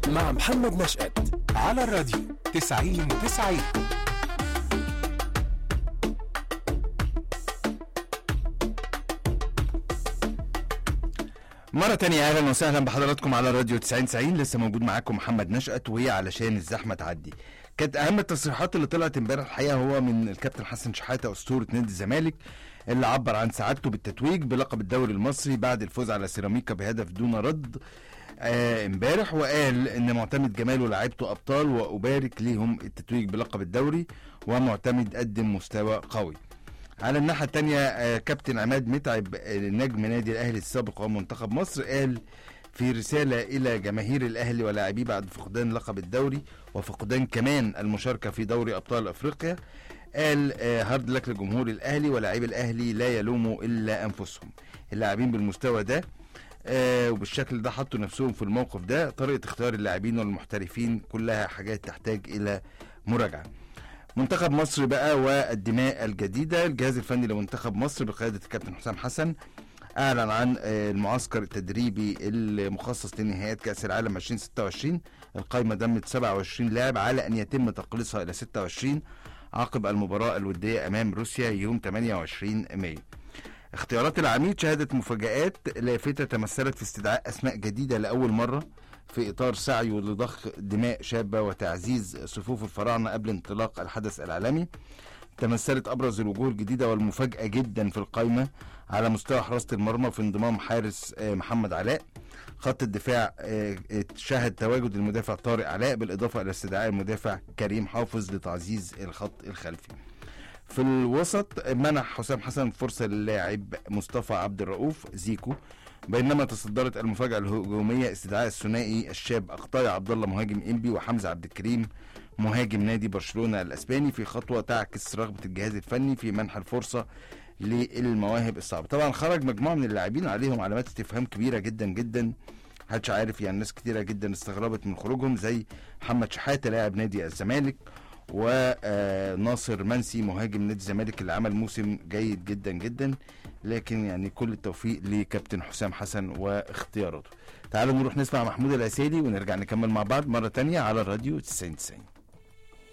مع محمد نشأت على الراديو 90 90 مرة تانية أهلا وسهلا بحضراتكم على راديو 90 90 لسه موجود معاكم محمد نشأت وهي علشان الزحمة تعدي. كانت أهم التصريحات اللي طلعت امبارح الحقيقة هو من الكابتن حسن شحاتة أسطورة نادي الزمالك اللي عبر عن سعادته بالتتويج بلقب الدوري المصري بعد الفوز على سيراميكا بهدف دون رد آه، امبارح وقال ان معتمد جمال ولاعيبته ابطال وابارك ليهم التتويج بلقب الدوري ومعتمد قدم مستوى قوي. على الناحية التانية آه، كابتن عماد متعب آه، نجم نادي الأهلي السابق ومنتخب مصر قال في رسالة إلى جماهير الأهلي ولاعبيه بعد فقدان لقب الدوري وفقدان كمان المشاركة في دوري أبطال أفريقيا قال آه، هارد لك لجمهور الأهلي ولاعبي الأهلي لا يلوموا إلا أنفسهم اللاعبين بالمستوى ده آه وبالشكل ده حطوا نفسهم في الموقف ده طريقة اختيار اللاعبين والمحترفين كلها حاجات تحتاج إلى مراجعة منتخب مصر بقى والدماء الجديدة الجهاز الفني لمنتخب مصر بقيادة الكابتن حسام حسن أعلن عن آه، المعسكر التدريبي المخصص لنهائيات كأس العالم 2026 القائمة دمت 27 لاعب على أن يتم تقليصها إلى 26 عقب المباراة الودية أمام روسيا يوم 28 مايو اختيارات العميد شهدت مفاجآت لافتة تمثلت في استدعاء أسماء جديدة لأول مرة في إطار سعيه لضخ دماء شابة وتعزيز صفوف الفراعنة قبل انطلاق الحدث العالمي تمثلت أبرز الوجوه الجديدة والمفاجأة جدا في القائمة على مستوى حراسة المرمى في انضمام حارس آه، محمد علاء خط الدفاع آه، شهد تواجد المدافع طارق علاء بالإضافة إلى استدعاء المدافع كريم حافظ لتعزيز الخط الخلفي في الوسط منح حسام حسن فرصة للاعب مصطفى عبد الرؤوف زيكو بينما تصدرت المفاجأة الهجومية استدعاء الثنائي الشاب أقطاي عبد الله مهاجم إنبي وحمزة عبد الكريم مهاجم نادي برشلونة الأسباني في خطوة تعكس رغبة الجهاز الفني في منح الفرصة للمواهب الصعبة طبعا خرج مجموعة من اللاعبين عليهم علامات استفهام كبيرة جدا جدا محدش عارف يعني ناس كتيرة جدا استغربت من خروجهم زي محمد شحاتة لاعب نادي الزمالك وناصر منسي مهاجم نادي الزمالك اللي عمل موسم جيد جدا جدا لكن يعني كل التوفيق لكابتن حسام حسن واختياراته تعالوا نروح نسمع محمود العسيلي ونرجع نكمل مع بعض مرة تانية على الراديو 90 90